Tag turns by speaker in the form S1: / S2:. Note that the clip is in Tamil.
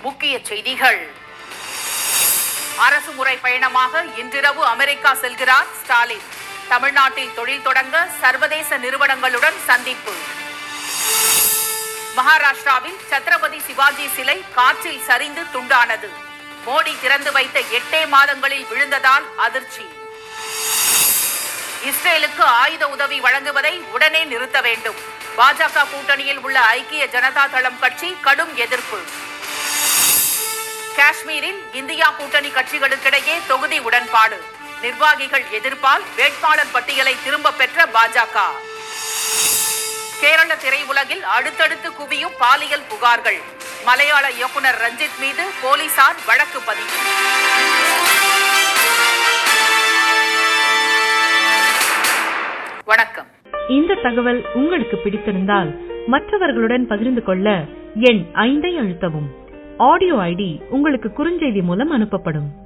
S1: முக்கிய செய்திகள் அரசு முறை பயணமாக இன்றிரவு அமெரிக்கா செல்கிறார் ஸ்டாலின் தமிழ்நாட்டில் தொழில் தொடங்க சர்வதேச நிறுவனங்களுடன் சந்திப்பு மகாராஷ்டிராவில் சத்ரபதி சிவாஜி சிலை காற்றில் சரிந்து துண்டானது மோடி திறந்து வைத்த எட்டே மாதங்களில் விழுந்ததால் அதிர்ச்சி இஸ்ரேலுக்கு ஆயுத உதவி வழங்குவதை உடனே நிறுத்த வேண்டும் பாஜக கூட்டணியில் உள்ள ஐக்கிய ஜனதா தளம் கட்சி கடும் எதிர்ப்பு காஷ்மீரில் இந்தியா கூட்டணி கட்சிகளுக்கிடையே தொகுதி உடன்பாடு நிர்வாகிகள் எதிர்ப்பால் வேட்பாளர் பட்டியலை திரும்பப் பெற்ற பாஜக கேரள திரையுலகில் அடுத்தடுத்து குவியும் பாலியல் புகார்கள் மலையாள இயக்குனர் ரஞ்சித் மீது போலீசார் வழக்கு பதிவு வணக்கம்
S2: இந்த தகவல் உங்களுக்கு பிடித்திருந்தால் மற்றவர்களுடன் பகிர்ந்து கொள்ள எண் ஐந்தை அழுத்தவும் ஆடியோ ஐடி உங்களுக்கு குறுஞ்செய்தி மூலம் அனுப்பப்படும்